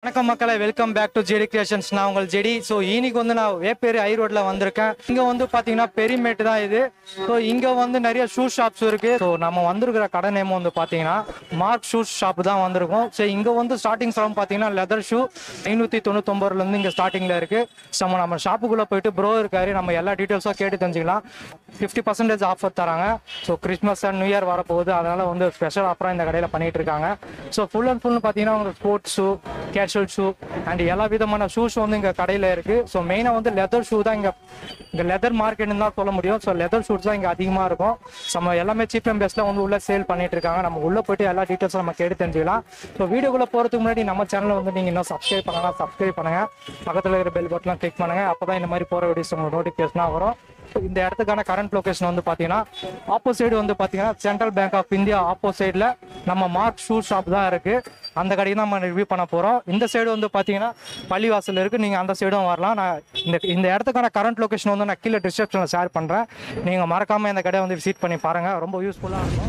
வணக்கம் மக்களை welcome back to JD creations நான் உங்கள் ஜெடி ஸோ இன்னைக்கு வந்து நான் வேப்பேரி ஐ ரோட்ல வந்திருக்கேன் இங்க வந்து பாத்தீங்கன்னா பெரிமேட் தான் இது ஸோ இங்க வந்து நிறைய ஷூ ஷாப்ஸ் இருக்கு ஸோ நம்ம வந்திருக்கிற கடை நேம் வந்து பாத்தீங்கன்னா மார்க் ஷூ ஷாப் தான் வந்திருக்கோம் ஸோ இங்க வந்து ஸ்டார்டிங் ஃப்ரம் பாத்தீங்கன்னா லெதர் ஷூ ஐநூத்தி தொண்ணூத்தொம்பதுல இருந்து இங்க ஸ்டார்டிங்ல இருக்கு ஸோ நம்ம நம்ம ஷாப்புக்குள்ள போயிட்டு ப்ரோ இருக்காரு நம்ம எல்லா டீட்டெயில்ஸும் கேட்டு தெரிஞ்சுக்கலாம் ஃபிஃப்டி பர்சன்டேஜ் ஆஃபர் தராங்க so Christmas and new year வரப்போகுது அதனால வந்து ஸ்பெஷல் ஆஃபராக இந்த கடையில் பண்ணிட்டு இருக்காங்க ஸோ ஃபுல் அண்ட் ஃபுல்னு பார்த்தீங்கன்னா உங்களுக்கு sports shoe casual shoe and எல்லா விதமான ஷூஸ் வந்து இங்கே கடையில் இருக்கு ஸோ மெயினாக வந்து லெதர் ஷூ தான் இங்கே இங்கே லெதர் மார்க்கெட்னு தான் சொல்ல முடியும் ஸோ லெதர் ஷூஸ் தான் இங்கே அதிகமாக இருக்கும் So, நம்ம எல்லாமே சீப் அண்ட் பெஸ்ட்டில் வந்து உள்ள சேல் பண்ணிட்டு இருக்காங்க நம்ம உள்ளே போயிட்டு எல்லா டீட்டெயில்ஸும் நம்ம கேட்டு தெரிஞ்சுக்கலாம் ஸோ வீடியோக்குள்ளே போகிறதுக்கு முன்னாடி நம்ம சேனலை வந்து நீங்கள் இன்னும் சப்ஸ்கிரைப் பண்ணலாம் சப்ஸ்கிரைப் பண்ணுங்க பக்கத்தில் இருக்கிற பெல் பட்டன்லாம் கிளிக் பண்ணுங்க அப்போ தான் இந்த மாதிரி போகிற வீடியோஸ் உங்களுக்கு நோட்டிஃபிகேஷனாக வரும் இந்த இடத்துக்கான கரண்ட் லொகேஷன் வந்து பார்த்தீங்கன்னா ஆப்போசைடு வந்து பார்த்தீங்கன்னா சென்ட்ரல் பேங்க் ஆஃப் இந்தியா ஆப்போசைடில் நம்ம மார்க் ஷூ ஷாப் தான் இருக்கு அந்த கடைக்கு தான் நம்ம ரிவ்யூ பண்ண போகிறோம் இந்த சைடு வந்து பார்த்தீங்கன்னா பள்ளிவாசல் இருக்கு நீங்கள் அந்த சைடும் வரலாம் நான் இந்த இந்த இடத்துக்கான கரண்ட் லொகேஷன் வந்து நான் கீழே டிஸ்கிரிப்ஷனில் ஷேர் பண்ணுறேன் நீங்கள் மறக்காமல் இந்த கடையை வந்து விசிட் பண்ணி பாருங்கள் ரொம்ப யூஸ்ஃபுல்லாக இருக்கும்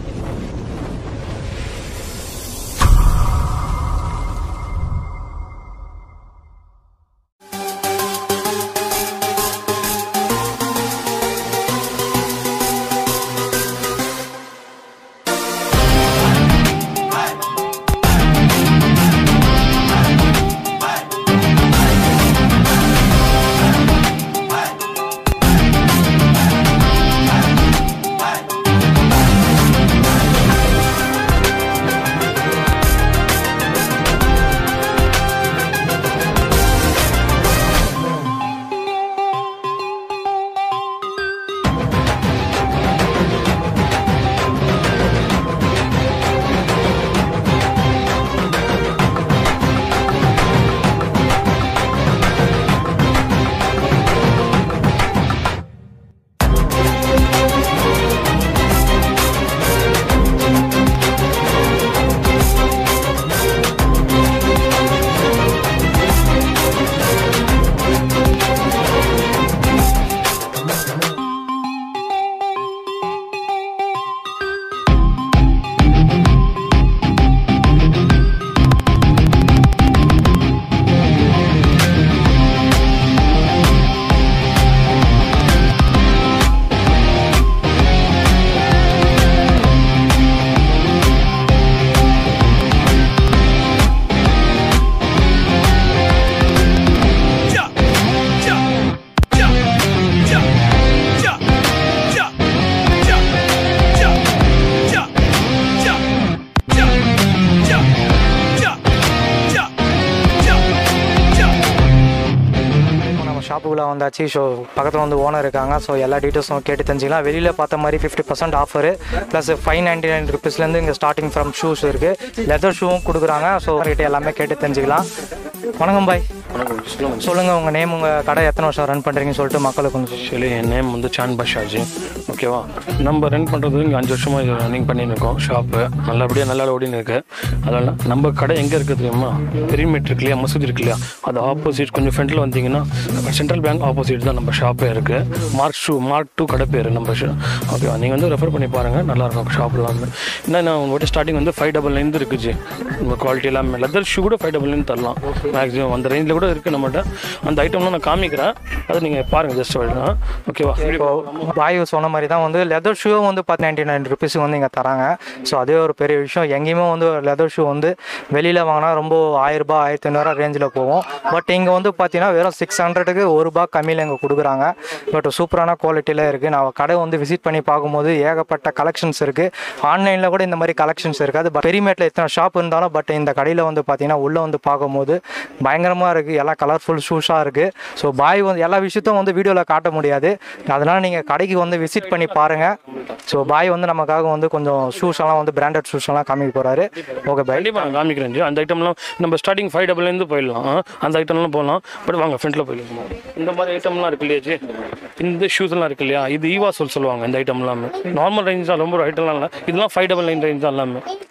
இப்போ நம்ம ஷாப்புக்குள்ளே வந்தாச்சு ஸோ பக்கத்தில் வந்து ஓனர் இருக்காங்க ஸோ எல்லா டீட்டெயில்ஸும் கேட்டு தெரிஞ்சுக்கலாம் வெளியில் பார்த்த மாதிரி fifty percent offer plus five ninety nine ருபீஸ்லேருந்து இங்கே ஸ்டார்டிங் ஃப்ரம் ஷூஸ் இருக்குது லெதர் ஷூவும் கொடுக்குறாங்க ஸோ கிட்ட எல்லாமே கேட்டு தெரிஞ்சுக்கலாம் வணக்கம் பாய் வணக்கம் சொல்லுங்கள் சொல்லுங்கள் உங்கள் நேம் உங்கள் கடை எத்தனை வருஷம் ரன் பண்ணுறீங்கன்னு சொல்லிட்டு மக்களுக்கு கொஞ்சம் சொல்லுங்க. ஆக்சுவலி என் நேம் வந்து சான் பஷாஜி ஓகேவா நம்ம ரன் பண்ணுறது இங்கே அஞ்சு வருஷமாக இது ரன்னிங் பண்ணின்னு இருக்கோம் ஷாப்பு நல்லபடியாக நல்லா ஓடின்னு இருக்கு அதனால நம்ம கடை எங்கே இருக்குது தெரியுமா பெரியமீட் இருக்கு இல்லையா மசூதி இருக்கு இல்லையா அது ஆப்போசிட் கொஞ்சம் ஃப்ரண்ட்டில் வந்தீங்கன்னா சென்ட்ரல் பேங்க் ஆப்போசிட் தான் நம்ம ஷாப்பே இருக்குது மார்க் ஷூ மார்க் டூ கடை பேர் நம்ம ஷா ஓகேவா நீங்கள் வந்து ரெஃபர் பண்ணி பாருங்கள் நல்லாயிருக்கும் ஷாப்லாம் வந்து என்ன உங்கள்கிட்ட ஸ்டார்டிங் வந்து ஃபைவ் டபுள் நைன் இருக்குச்சு உங்கள் குவாலிட்டி எல்லாமே லெதர் ஷூ கூட ஃபைவ் டபுள் நைன் தரலாம் மேக்ஸிமம் அந்த ரேஞ்சில் கூட இருக்குது நம்மகிட்ட அந்த ஐட்டம்லாம் நான் காமிக்கிறேன் அதை நீங்கள் பாருங்கள் ஜஸ்ட் ஓகேவா இப்போ பாய் சொன்ன மாதிரி தான் வந்து லெதர் ஷூ வந்து பார்த்து நைன்டி நைன் ருபீஸுக்கு வந்து இங்கே தராங்க ஸோ அதே ஒரு பெரிய விஷயம் எங்கேயுமே வந்து லெதர் ஷூ வந்து வெளியில் வாங்கினா ரொம்ப ஆயிரரூபா ஆயிரத்தி ஐநூறுரூவா ரேஞ்சில் போகும் பட் இங்கே வந்து பார்த்தீங்கன்னா வெறும் சிக்ஸ் ஹண்ட்ரடுக்கு ஒரு ரூபா கம்மியில் இங்கே கொடுக்குறாங்க பட் சூப்பரான குவாலிட்டியில் இருக்குது நான் கடை வந்து விசிட் பண்ணி பார்க்கும்போது ஏகப்பட்ட கலெக்ஷன்ஸ் இருக்குது ஆன்லைனில் கூட இந்த மாதிரி கலெக்ஷன்ஸ் இருக்காது பட் பெரிமேட்டில் இத்தனை ஷாப் இருந்தாலும் பட் இந்த கடையில் வந்து பார்த்தீங்கன்னா உள்ளே வந்து பார்க்கும்போது பயங்கரமாக இருக்குது எல்லாம் கலர்ஃபுல் ஷூஸாக இருக்குது ஸோ பாய் வந்து எல்லா விஷயத்தையும் வந்து வீடியோவில் காட்ட முடியாது அதனால் நீங்கள் கடைக்கு வந்து விசிட் பண்ணி பாருங்கள் ஸோ பாய் வந்து நமக்காக வந்து கொஞ்சம் ஷூஸ் எல்லாம் வந்து பிராண்டட் ஷூஸ் எல்லாம் காமிக்க போகிறாரு ஓகே பாய் கண்டிப்பாக நான் காமிக்கிறேன் ஜி. அந்த ஐட்டம்லாம் நம்ம ஸ்டார்டிங் ஃபைவ் டபுள்லேருந்து போயிடலாம் அந்த ஐட்டம்லாம் போகலாம் பட் வாங்க ஃப்ரண்ட்டில் போயிடலாம் இந்த மாதிரி ஐட்டம்லாம் இருக்கு இல்லையா ஜி இந்த ஷூஸ்லாம் இருக்கு இல்லையா இது ஈவா சொல் சொல்லுவாங்க இந்த ஐட்டம் எல்லாமே நார்மல் ரேஞ்ச் தான் ரொம்ப ஐட்டம்லாம் இல்லை இதெல்லாம் ஃபைவ் டபுள் நைன் ரேஞ்ச் தான் எல்லாமே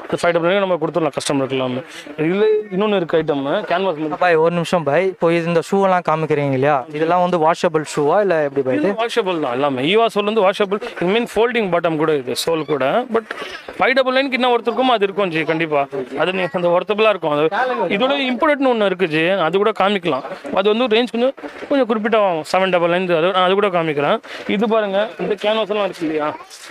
ஃபைவ் டபுள் நம்ம கொடுத்துடலாம் கஸ்டமருக்கு எல்லாமே இதில் இன்னொன்று இருக்குது ஐட்டம் கேன்வாஸ் பாய் ஒரு நிமிஷம் பாய் இப்போ இது இந்த ஷூ எல்லாம் காமிக்கிறீங்க இல்லையா இதெல்லாம் வந்து வாஷபிள் ஷூவா இல்லை எப்படி பாய் இது வாஷபிள் தான் எல்லாமே ஈவா சோல் வந்து வாஷபிள் இது மீன் ஃபோல்டிங் பாட்டம் கூட இது சோல் கூட பட் ஃபைவ் டபுள் நைனுக்கு என்ன ஒருத்தருக்கும் அது இருக்கும் ஜி கண்டிப்பாக அது நீ அந்த ஒர்த்தபுளாக இருக்கும் அது இதோட இம்போர்ட்னு ஒன்று இருக்குது ஜி அது கூட காமிக்கலாம் அது வந்து ரேஞ்ச் கொஞ்சம் கொஞ்சம் குறிப்பிட்ட செவன் டபுள் நைன் அது நான் அது கூட காமிக்கிறேன் இது பாருங்க இந்த கேன்வாஸ் எல்லாம் இருக்கு இல்லையா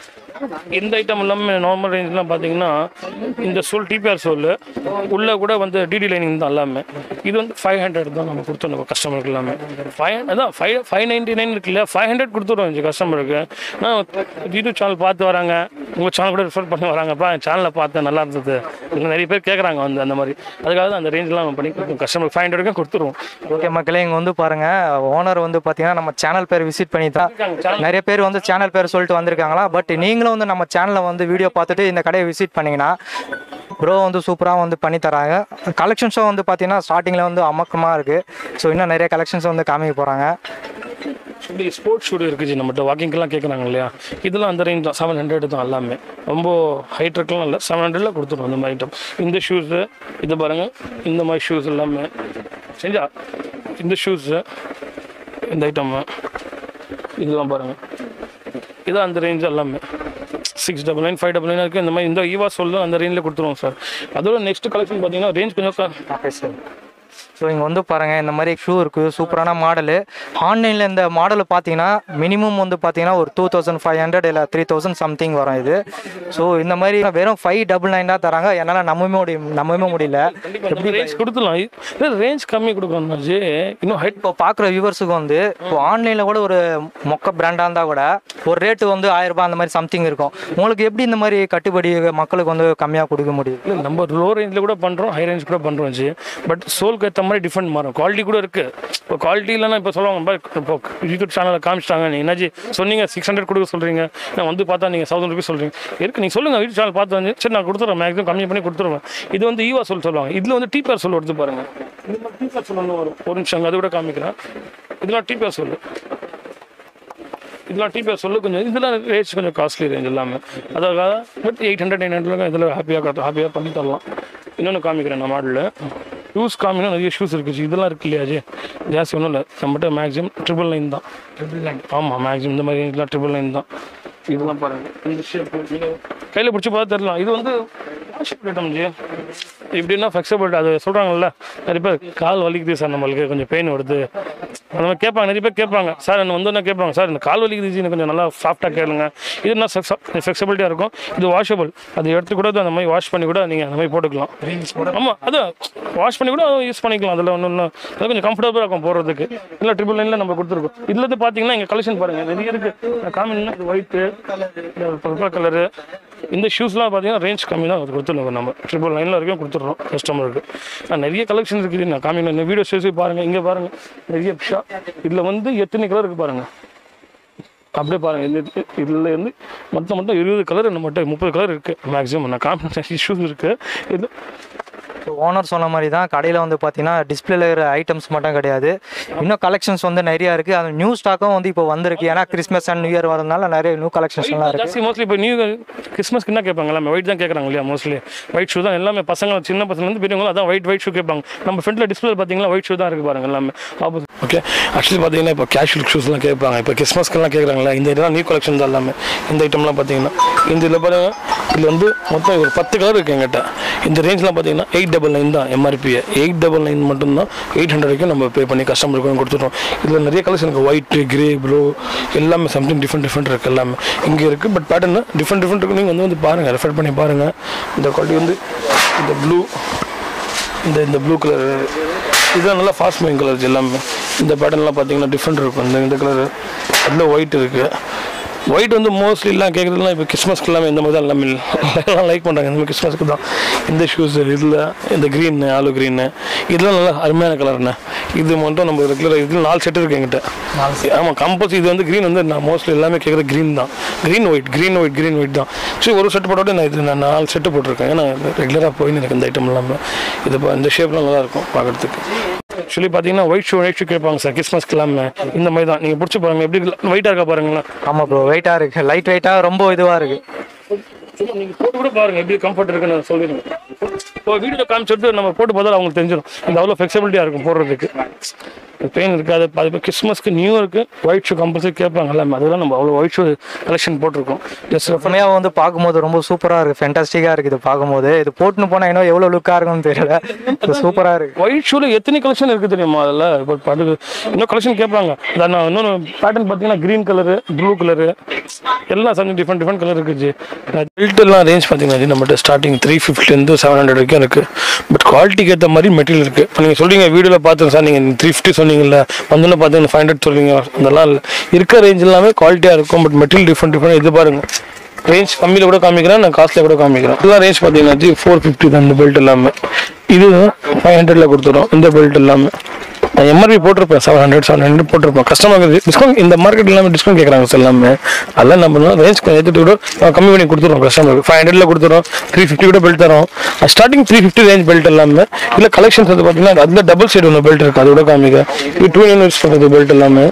இந்த ஐட்டம் எல்லாமே நார்மல் ரேஞ்ச்லாம் பார்த்தீங்கன்னா இந்த சோல் டிபிஆர் சோல் உள்ளே கூட வந்து டிடி லைனிங் தான் எல்லாமே இது வந்து ஃபைவ் ஹண்ட்ரட் தான் நம்ம கொடுத்துருவோம் கஸ்டமருக்கு எல்லாமே ஃபைவ் அதான் ஃபைவ் ஃபைவ் நைன்டி நைன் இருக்கு இல்லையா ஃபைவ் ஹண்ட்ரட் கொடுத்துருவோம் இந்த கஸ்டமருக்கு நான் யூடியூப் சேனல் பார்த்து வராங்க உங்கள் சேனல் கூட ரெஃபர் பண்ணி வராங்கப்பா என் சேனலில் பார்த்தேன் நல்லா இருந்தது இன்னும் நிறைய பேர் கேட்குறாங்க வந்து அந்த மாதிரி அதுக்காக தான் அந்த ரேஞ்செலாம் நம்ம பண்ணி கொடுப்போம் கஸ்டமருக்கு ஃபைவ் ஹண்ட்ரடுக்கும் கொடுத்துருவோம் ஓகே மக்களே இங்கே வந்து பாருங்க ஓனர் வந்து பார்த்தீங்கன்னா நம்ம சேனல் பேர் விசிட் பண்ணி தான் நிறைய பேர் வந்து சேனல் பேர் சொல்லிட்டு வந்திருக்காங்களா பட் நீங்களும் வந்து நம்ம சேனலில் வந்து வீடியோ பார்த்துட்டு இந்த கடையை விசிட் பண்ணீங்கன்னா ப்ரோ வந்து சூப்பராக வந்து பண்ணி தராங்க கலெக்ஷன்ஸும் வந்து பார்த்தீங்கன்னா ஸ்டார்டிங்கில் வந்து அமக்கமாக இருக்குது ஸோ இன்னும் நிறைய கலெக்ஷன்ஸ் வந்து காமிக்க போகிறாங்க இப்படி ஸ்போர்ட்ஸ் ஷூட் இருக்குது ஜி நம்மகிட்ட வாக்கிங்க்கெல்லாம் கேட்குறாங்க இல்லையா இதெல்லாம் அந்த ரேஞ்ச் தான் செவன் ஹண்ட்ரட் தான் எல்லாமே ரொம்ப ஹைட் இருக்கலாம் இல்லை செவன் ஹண்ட்ரடில் கொடுத்துருவோம் அந்த மாதிரி ஐட்டம் இந்த ஷூஸு இது பாருங்கள் இந்த மாதிரி ஷூஸ் எல்லாமே செஞ்சா இந்த ஷூஸு இந்த ஐட்டம்மு இதெல்லாம் பாருங்கள் இது அந்த ரேஞ்ச் எல்லாமே six double nine five double nine இருக்குது இந்த மாதிரி இந்த ஈவா சொல்ல அந்த ரேஞ்சில் கொடுத்துருவோம் சார் அதோட நெக்ஸ்ட் கலெக்ஷன் பார்த்தீங்கன்னா ரேஞ்ச் கொஞ்சம் க- ஓகே சார் ஸோ இங்கே வந்து பாருங்கள் இந்த மாதிரி ஷூ இருக்குது சூப்பரான மாடலு ஆன்லைனில் இந்த மாடல் பார்த்தீங்கன்னா மினிமம் வந்து பார்த்தீங்கன்னா ஒரு டூ தௌசண்ட் ஃபைவ் ஹண்ட்ரட் இல்லை த்ரீ தௌசண்ட் சம்திங் வரும் இது ஸோ இந்த மாதிரி வெறும் ஃபைவ் டபுள் நைன் தான் தராங்க என்னால் நம்பவே முடியும் நம்பவே முடியல எப்படி ரேஞ்ச் கொடுத்துடலாம் இல்லை ரேஞ்ச் கம்மி கொடுக்கணும் ஜி இன்னும் ஹைட் இப்போ பார்க்குற வியூவர்ஸுக்கு வந்து இப்போ ஆன்லைனில் கூட ஒரு மொக்க பிராண்டாக இருந்தால் கூட ஒரு ரேட்டு வந்து ஆயிரம் ரூபாய் அந்த மாதிரி சம்திங் இருக்கும் உங்களுக்கு எப்படி இந்த மாதிரி கட்டுப்படி மக்களுக்கு வந்து கம்மியாக கொடுக்க முடியும் இல்லை நம்ம லோ ரேஞ்சில் கூட பண்ணுறோம் ஹை ரேஞ்ச் கூட பண்ணுறோம் ஜி பட் சோலுக்கு ஏற்ற மாதிரி டிஃப்ரெண்ட் மாறும் குவாலிட்டி கூட இருக்குது இப்போ குவாலிட்டி இல்லைன்னா இப்போ சொல்லுவாங்க பாரு, இப்போ யூடியூப் சேனலில் காமிச்சிட்டாங்க நீ என்னாச்சு சொன்னீங்க சிக்ஸ் ஹண்ட்ரட் கொடுக்க சொல்கிறீங்க நான் வந்து பார்த்தா நீங்கள் தௌசண்ட் ருபீஸ் சொல்கிறீங்க இருக்கு நீங்கள் சொல்லுங்கள் யூடியூப் சேனல் பார்த்து வந்து சரி நான் கொடுத்துறேன் மேக்ஸிமம் கம்மி பண்ணி கொடுத்துருவேன் இது வந்து ஈவா சொல் சொல்லுவாங்க இதில் வந்து டீப்பர் சொல் எடுத்து பாருங்கள் இது மாதிரி டீப்பர் சொல் ஒன்று வரும் ஒரு நிமிஷம் அது கூட காமிக்கிறேன் இதெல்லாம் டீப்பர் சொல்லு இதெல்லாம் டிபிஆர் சொல்லு கொஞ்சம் இதெல்லாம் ரேட்ஸ் கொஞ்சம் காஸ்ட்லி ரேஞ்ச் எல்லாமே அதாவது but eight hundred nine hundred இதில் ஹாப்பியாக ஹாப்பியாக பண்ணி தரலாம் இன்னொன்று காமிக்கிறேன் நான் மாடலில் ஷூஸ் காமினா நிறைய ஷூஸ் இருக்குது இதெல்லாம் இருக்கு இல்லையா ஜி ஜாஸ்தி ஒன்றும் இல்லை நம்மகிட்ட மேக்ஸிமம் ட்ரிபிள் நைன் தான் ட்ரிபிள் நைன் ஆமாம் மேக்ஸிமம் இந்த மாதிரி இதெல்லாம் ட்ரிபிள் நைன் தான் இதெல்லாம் பாருங்கள் இந்த ஷேப் நீங்கள் கையில் பிடிச்சி பார்த்து தரலாம் இது வந்து ஐட்டம் ஜி இப்படின்னா ஃப்ளெக்சிபிள் அது சொல்கிறாங்கல்ல நிறைய பேர் கால் வலிக்குது சார் நம்மளுக்கு கொஞ்சம் பெயின் வருது அந்த மாதிரி கேட்பாங்க நிறைய பேர் கேட்பாங்க சார் என்ன வந்து என்ன கேட்பாங்க சார் இந்த கால் வலிக்குது ஜி, எனக்கு கொஞ்சம் நல்லா சாஃப்டாக கேளுங்க இது என்ன ஃப்ளெக்சிபிலிட்டியாக இருக்கும் இது வாஷபிள் அது எடுத்து கூட அந்த மாதிரி வாஷ் பண்ணி கூட நீங்கள் அந்த மாதிரி போட்டுக்கலாம் ஆமாம் அது வாஷ் பண்ணி கூட யூஸ் பண்ணிக்கலாம் அதில் ஒன்றும் இல்லை அது கொஞ்சம் கம்ஃபர்டபுளாக இருக்கும் போடுறதுக்கு இல்லை ட்ரிபிள் நைனில் நம்ம கொடுத்துருக்கோம் இதில் இருந்து பார்த்தீங்கன்னா எங்கள் கலெக்ஷன் பாருங்கள் நிறைய இருக்குது காமினா இது ஒயிட்டு பர்பிள் கலரு இந்த ஷூஸ்லாம் பார்த்தீங்கன்னா ரேஞ்ச் கம்மி தான் அது கொடுத்துருவோம் நம்ம ட்ரிபிள் நைனில் வரைக்கும் கொடுத்துட்றோம் கஸ்டமருக்கு நான் நிறைய கலெக்ஷன் இருக்குது நான் காமிங்க இந்த வீடியோ ஷூஸ் பாருங்கள் இங்கே பாருங்கள் நிறைய ஷா இதில் வந்து எத்தனை கலர் இருக்குது பாருங்கள் அப்படியே பாருங்கள் இந்த இதில் இருந்து மொத்தம் மொத்தம் இருபது கலர் நம்மகிட்ட முப்பது கலர் இருக்குது மேக்ஸிமம் நான் காமிச்ச ஷூஸ் இருக்குது இது ஓனர் சொன்ன மாதிரி தான் கடையில் வந்து பார்த்தீங்கன்னா டிஸ்பிளேல இருக்கிற ஐட்டம்ஸ் மட்டும் கிடையாது இன்னும் கலெக்ஷன்ஸ் வந்து நிறையா இருக்குது அது நியூ ஸ்டாக்கும் வந்து இப்போ வந்திருக்கு ஏன்னா கிறிஸ்மஸ் அண்ட் நியூ இயர் வரதுனால நிறைய நியூ கலெக்ஷன்ஸ் எல்லாம் இருக்குது ஜாஸ்தி மோஸ்ட்லி இப்போ நியூ கிறிஸ்மஸ்க்கு என்ன கேட்பாங்க எல்லாமே ஒயிட் தான் கேட்குறாங்க இல்லையா மோஸ்ட்லி ஒயிட் ஷூ தான் எல்லாமே பசங்க சின்ன பசங்க வந்து பெரியவங்க அதான் ஒயிட் ஒயிட் ஷூ கேட்பாங்க நம்ம ஃப்ரண்ட்டில் டிஸ்பிளே பார்த்தீங்கன்னா ஒயிட் ஷூ தான் இருக்குது பாருங்க எல்லாமே ஆப்போசிட் ஓகே ஆக்சுவலி பார்த்தீங்கன்னா இப்போ கேஷுவல் ஷூஸ்லாம் கேட்பாங்க இப்போ கிறிஸ்மஸ்க்கெல்லாம் கேட்குறாங்களா இந்த இதெல்லாம் நியூ கலெக்ஷன் தான் எல்லாமே இந்த ஐட்டம்லாம் பார்த்தீங்கன்னா இந்த இதில் பாருங்க இதில் வந்து மொத்தம் ஒரு பத்து கலர் இருக்குது எங்கிட்ட இந்த ரேஞ்ச்லாம் பார்த்தீங்கன்னா எயிட் டபுள் நைன் தான் எம்ஆர்பி எயிட் டபுள் நைன் மட்டும்தான் எயிட் ஹண்ட்ரடுக்கு நம்ம பே பண்ணி கஸ்டமருக்கு கொடுத்துட்டோம் இதில் நிறைய கலர்ஸ் இருக்குது ஒயிட்டு கிரே ப்ளூ எல்லாமே சம்திங் டிஃப்ரெண்ட் டிஃப்ரெண்ட் இருக்குது எல்லாமே இங்கே இருக்குது பட் பேட்டர்ன் டிஃப்ரெண்ட் டிஃப்ரெண்ட் இருக்கு நீங்கள் வந்து வந்து பாருங்கள் ரெஃபர் பண்ணி பாருங்கள் இந்த குவாலிட்டி வந்து இந்த ப்ளூ இந்த இந்த ப்ளூ கலர் இதெல்லாம் நல்லா ஃபாஸ்ட் மூவிங் கலர்ஸ் எல்லாமே இந்த பேட்டர்ன்லாம் பார்த்தீங்கன்னா டிஃப்ரெண்ட் இருக்கும் இந்த இந்த கலர் அதில் ஒயிட் இருக்குது ஒயிட் வந்து மோஸ்ட்லி எல்லாம் கேட்குறதுலாம் இப்போ கிறிஸ்மஸ்க்கு எல்லாமே இந்த மாதிரி தான் எல்லாமே எல்லாம் லைக் பண்ணுறாங்க இந்த மாதிரி கிறிஸ்மஸ்க்கு தான் இந்த ஷூஸ் இதில் இந்த க்ரீன் ஆலு க்ரீனு இதெல்லாம் நல்லா அருமையான கலர்ண்ணே இது மட்டும் நம்ம ரெகுலர் இதில் நாலு செட் இருக்கு என்கிட்ட ஆமாம் கம்பல்ஸ் இது வந்து க்ரீன் வந்து நான் மோஸ்ட்லி எல்லாமே கேட்குறது க்ரீன் தான் green white green white green white தான் சரி ஒரு செட் போட்டோட நான் இது நான் நாலு செட்டு போட்டிருக்கேன் ஏன்னா ரெகுலராக போயின்னு எனக்கு இந்த ஐட்டம் இல்லாமல் இது பா- இந்த ஷேப்லாம் நல்லாயிருக்கும் பார்க்குறதுக்கு ஆக்சுவலி பார்த்தீங்கன்னா ஒயிட் ஷூ ஒயிட் ஷூ கேட்பாங்க சார் கிறிஸ்மஸ்க்கு இல்லாமல் இந்த மாதிரி தான் நீங்கள் பிடிச்சி பாருங்க எப்படி ஒயிட்டாக இருக்கா பாருங்களேன் ஆமாம் ப்ரோ வெயிட்டாக இருக்குது லைட் வெயிட்டாக ரொம்ப இதுவாக இருக்குது சும்மா நீங்க போட்டு கூட பாருங்க எப்படி கம்ஃபர்ட் இருக்குன்னு நான் சொல்லிடுங்க இப்போ வீடியோவில் காமிச்சிட்டு நம்ம போட்டு பார்த்தா அவங்களுக்கு தெரிஞ்சிடும் இந்த அவ்வளோ ஃப்ளெக்சிபிலிட்டியாக இருக்கும் போடுறதுக்கு பெயின் இருக்காது அது கிறிஸ்மஸ்க்கு நியூ இருக்கு ஒயிட் ஷூ கம்பல்சரி கேட்பாங்க எல்லாமே அதெல்லாம் நம்ம அவ்வளோ ஒயிட் ஷூ கலெக்ஷன் போட்டிருக்கோம் ஜஸ்ட் உண்மையாக வந்து பார்க்கும்போது ரொம்ப சூப்பராக இருக்குது ஃபென்டாஸ்டிக்காக இருக்குது பார்க்கும்போது இது போட்டுன்னு போனால் இன்னும் எவ்வளோ லுக்காக இருக்கும்னு தெரியல சூப்பராக இருக்குது ஒயிட் ஷூல எத்தனை கலெக்ஷன் இருக்கு தெரியுமா அதில் இப்போ பட்டு இன்னும் கலெக்ஷன் கேட்பாங்க அதான் நான் இன்னொன்று பேட்டர்ன் பார்த்தீங்கன்னா க்ரீன் கலரு ப்ளூ கலரு எல்லாம் சம்திங் டிஃப்ரெண்ட் டிஃப்ரெண்ட் கலர் இருக்குது பெல்ட் எல்லாம் ரேஞ்ச் பார்த்தீங்கன்னா நம்மகிட்ட ஸ்டார்டிங் த்ரீ ஃபிஃப்டிலேருந்து செவன் ஹண்ட்ரட் வரைக்கும் இருக்குது பட் குவாலிட்டிக்கு ஏற்ற மாதிரி மெட்டீரியல் இருக்குது இப்போ நீங்கள் சொல்றீங்க வீடியோவில் பார்த்தேன் சார் நீங்கள் த்ரீ ஃபிஃப்டி சொன்னீங்கல்ல வந்தோன்னு பார்த்தீங்கன்னா ஃபைவ் ஹண்ட்ரட் சொல்றீங்க அதெல்லாம் இல்லை இருக்க ரேஞ்ச் எல்லாமே குவாலிட்டியாக இருக்கும் பட் மெட்டீரியல் டிஃப்ரெண்ட் டிஃப்ரெண்ட் இது பாருங்க ரேஞ்ச் கம்மியில் கூட காமிக்கிறேன் நான் காஸ்ட்லியாக கூட காமிக்கிறேன் இதெல்லாம் ரேஞ்ச் பார்த்தீங்கன்னா ஃபோர் ஃபிஃப்டி தான் இந்த பெல்ட் எல்லாமே இது ஃபைவ் ஹண்ட்ரட்ல கொடுத்துரும் இந்த பெல்ட் எல்லாமே நான் எம்ஆர்பி போட்டிருப்பேன் செவன் ஹண்ட்ரட் செவன் ஹண்ட்ரட் போட்டிருப்பேன் கஸ்டமருக்கு டிஸ்கவுண்ட் இந்த மார்க்கெட் எல்லாமே டிஸ்கவுண்ட் கேட்குறாங்க சார் எல்லாமே அதெல்லாம் நம்ம ரேஞ்ச் கொஞ்சம் ஏற்றிட்டு கூட அஹ், கம்மி பண்ணி கொடுத்துருவோம் கஸ்டமருக்கு ஃபைவ் ஹண்ட்ரட்ல கொடுத்துரும் த்ரீ ஃபிஃப்டி கூட பெல்ட் தரோம் starting three fifty range belt எல்லாமே இல்லை கலெக்ஷன்ஸ் வந்து பார்த்தீங்கன்னா அதில் டபுள் சைடு ஒன்று பெல்ட் இருக்குது அது கூட காமிக்க இது டூ யூனிட்ஸ் பண்ணுறது பெல்ட் எல்லாமே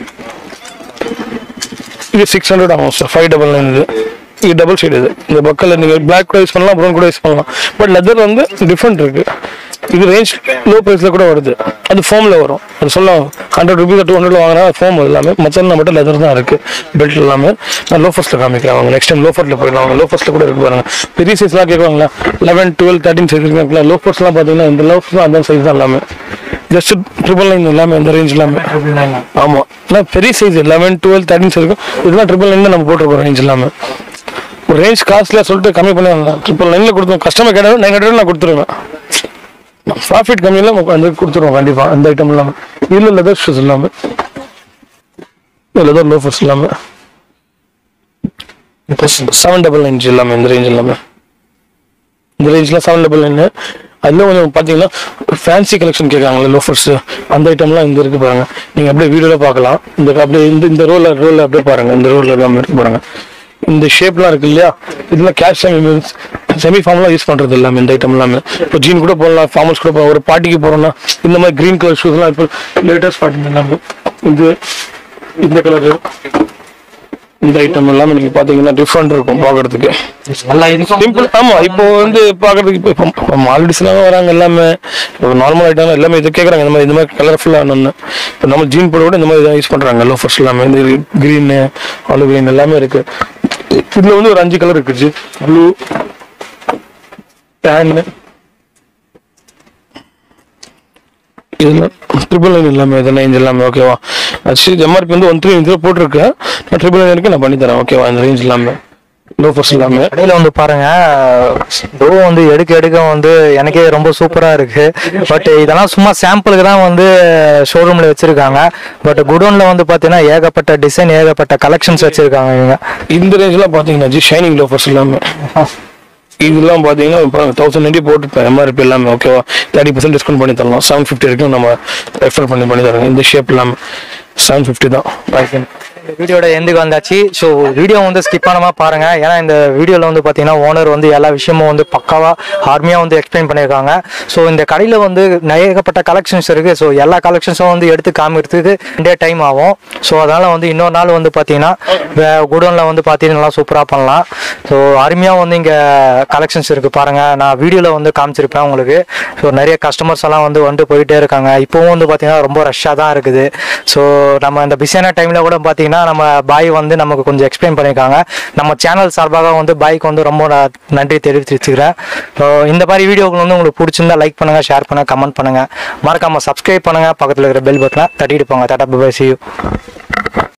இது சிக்ஸ் ஹண்ட்ரட் ஆகும் சார் ஃபைவ் டபுள் நைன் இது இது டபுள் சைடு இது இந்த பக்கத்தில் நீங்கள் பிளாக் கூட யூஸ் பண்ணலாம் ப்ரௌன் கூட யூஸ் பண்ணலாம் பட் லெதர் வந்து டிஃப்ரெண்ட் இருக்கு இது ரேஞ்ச் லோ ப்ரைஸில் கூட வருது அது ஃபோமில் வரும் அது சொல்லலாம் ஹண்ட்ரட் ருபீஸ் டூ ஹண்ட்ரட் வாங்கினா ஃபோம் எல்லாமே மற்ற மட்டும் லெதர் தான் இருக்கு பெல்ட் எல்லாமே நான் லோ ஃபர்ஸ்ட்டில் காமிக்கிறேன் அவங்க நெக்ஸ்ட் டைம் லோ ஃபர்ஸ்ட்டில் போயிடலாம் அவங்க லோ ஃபர்ஸ்ட்டில் கூட இருக்கு பாருங்க பெரிய சைஸ்லாம் கேட்குவாங்களா லெவன் டுவெல் தேர்ட்டின் சைஸ் இருக்குங்களா லோ ஃபர்ஸ்ட்லாம் பார்த்தீங்கன்னா இந்த லோ ஃபர்ஸ்ட்லாம் அந்த சைஸ் தான் எல்லாமே ஜஸ்ட் ட்ரிபிள் நைன் எல்லாமே இந்த ரேஞ்ச் எல்லாமே ஆமா நான் பெரிய size eleven twelve thirteen size இருக்கும் இதெல்லாம் ட்ரிபிள் நைன் நம்ம போட்டிருக்கோம் ரேஞ்ச் எல்லாமே ஒரு ரேஞ்ச் காஸ்ட்லியாக சொல்லிட்டு கம்மி பண்ணி ட்ரிபிள் நைனில் கொடுத்தோம் கஸ்டமர் கேட்டாலும் நைன் ஹண்ட்ரட் நான் கொடுத்துருவேன் ப்ராஃபிட் கம்மியில் வந்து கொடுத்துருவோம் கண்டிப்பாக அந்த ஐட்டம் இல்லாமல் இதில் லெதர் ஷூஸ் இல்லாமல் லெதர் லோஃபர்ஸ் இல்லாமல் செவன் டபுள் நைன் எல்லாமே இந்த ரேஞ்ச் எல்லாமே இந்த ரேஞ்சில் செவன் டபுள் நைன் அதில் கொஞ்சம் பார்த்தீங்கன்னா ஃபேன்சி கலெக்ஷன் கேட்குறாங்களே லோஃபர்ஸ் அந்த ஐட்டம்லாம் இங்கே இருக்கு பாருங்க நீங்கள் அப்படியே வீடியோவில் பார்க்கலாம் இந்த அப்படியே இந்த இந்த ரோல ரோல அப்படியே பாருங்க இந்த ரோல எல்லாமே இருக்கு பாருங்க இந்த ஷேப்லாம் இருக்கு இல்லையா இதெல்லாம் கேஷ் செமி செமி ஃபார்ம்லாம் யூஸ் பண்ணுறது எல்லாமே இந்த ஐட்டம் எல்லாமே இப்போ ஜீன் கூட போடலாம் ஃபார்மல்ஸ் கூட போகலாம் ஒரு பார்ட்டிக்கு போகிறோம்னா இந்த மாதிரி க்ரீன் கலர் ஷூஸ்லாம் இப்போ லேட்டஸ்ட் பார்ட்டி எல்லாமே இது இந்த கலர் இந்த ஐட்டம் எல்லாமே நீங்க பாத்தீங்கன்னா டிஃப்ரெண்ட் இருக்கும் பாக்குறதுக்கு நல்லா இதுக்கும் சிம்பிள் ஆமா இப்போ வந்து பாக்குறதுக்கு இப்போ இப்போ மால்டிஸ் எல்லாம் வராங்க எல்லாமே இப்போ நார்மல் ஐட்டம் எல்லாமே இது கேக்குறாங்க இந்த மாதிரி இந்த மாதிரி கலர்ஃபுல்லா ஒன்று இப்போ நம்ம ஜீன் போட கூட இந்த மாதிரி யூஸ் பண்றாங்க லோஃபர்ஸ் எல்லாமே இந்த கிரீன் ஆலு கிரீன் எல்லாமே இருக்கு இதுல வந்து ஒரு அஞ்சு கலர் இருக்குது ப்ளூ டேன் இதெல்லாம் ட்ரிபிள் நைன் எல்லாமே இதெல்லாம் ரேஞ்ச் எல்லாமே ஓகேவா ஆக்சுவலி எம்ஆர்பி வந்து ஒன் த்ரீ இதில் போட்டிருக்கேன் நான் ட்ரிபிள் நைனுக்கு நான் பண்ணி தரேன் ஓகேவா இந்த ரேஞ்ச் எல்லாமே லோஃபர்ஸ் எல்லாமே கடையில் வந்து பாருங்க டோ வந்து எடுக்க எடுக்க வந்து எனக்கே ரொம்ப சூப்பரா இருக்கு பட் இதெல்லாம் சும்மா சாம்பிளுக்கு தான் வந்து ஷோரூம்ல வச்சிருக்காங்க பட் குடோன்ல வந்து பாத்தீங்கன்னா ஏகப்பட்ட டிசைன் ஏகப்பட்ட கலெக்ஷன்ஸ் வச்சிருக்காங்க இவங்க இந்த ரேஞ்ச்லாம் பார்த்தீங்கன்னா ஜி ஷைனிங் லோஃபர்ஸ் எல்லாமே இதெல்லாம் பார்த்தீங்கன்னா இப்போ தௌசண்ட் நைன்டி போட்டுருப்பேன் எம்ஆர்பி எல்லாமே ஓகேவா தேர்ட்டி பர்சன்ட் டிஸ்கவுண்ட் பண்ணி தரலாம் செவன் ஃபிஃப்டி வரைக்கும் நம்ம ரெஃபர் பண்ணி பண்ணி தரோம் இந்த ஷேப் இல்லாமல் செவன் ஃபிஃப்டி தான் இந்த வீடியோட எண்டுக்கு வந்தாச்சு ஸோ வீடியோ வந்து ஸ்கிப் பண்ணாம பாருங்க ஏன்னா இந்த வீடியோவில் வந்து பார்த்தீங்கன்னா ஓனர் வந்து எல்லா விஷயமும் வந்து பக்காவா ஆர்மியாக வந்து எக்ஸ்பிளைன் பண்ணியிருக்காங்க ஸோ இந்த கடையில் வந்து ஏகப்பட்ட கலெக்ஷன்ஸ் இருக்கு ஸோ எல்லா கலெக்ஷன்ஸும் வந்து எடுத்து காமிக்கிறதுக்கு ரெண்டே டைம் ஆகும் ஸோ அதனால வந்து இன்னொரு நாள் வந்து பார்த்தீங்கன்னா குடோனில் வந்து பார்த்தீங்கன்னா நல்லா சூப்பராக பண்ணலாம் ஸோ அருமையாக வந்து இங்கே கலெக்ஷன்ஸ் இருக்கு பாருங்க நான் வீடியோவில் வந்து காமிச்சிருப்பேன் உங்களுக்கு ஸோ நிறைய கஸ்டமர்ஸ் எல்லாம் வந்து வந்துட்டு போயிட்டே இருக்காங்க இப்போவும் வந்து பார்த்தீங்கன்னா ரொம்ப ரஷ்ஷாக தான் இருக்குது ஸோ நம்ம இந்த பிஸியான டைமில் கூட பார்த்தீங்கன்னா நம்ம பாய் வந்து நமக்கு கொஞ்சம் எக்ஸ்பிளைன் பண்ணியிருக்காங்க நம்ம சேனல் சார்பாக வந்து பாய்க்கு வந்து ரொம்ப நான் நன்றி தெரிவிச்சுக்கிறேன் ஸோ இந்த மாதிரி வீடியோக்கள் வந்து உங்களுக்கு பிடிச்சிருந்தா லைக் பண்ணுங்க ஷேர் பண்ணுங்க கமெண்ட் பண்ணுங்க மறக்காம சப்ஸ்கிரைப் பண்ணுங்க பக்கத்தில் இருக்கிற பெல் பட்டனை தட்டிட்டு போங்க டாடா பை சி யூ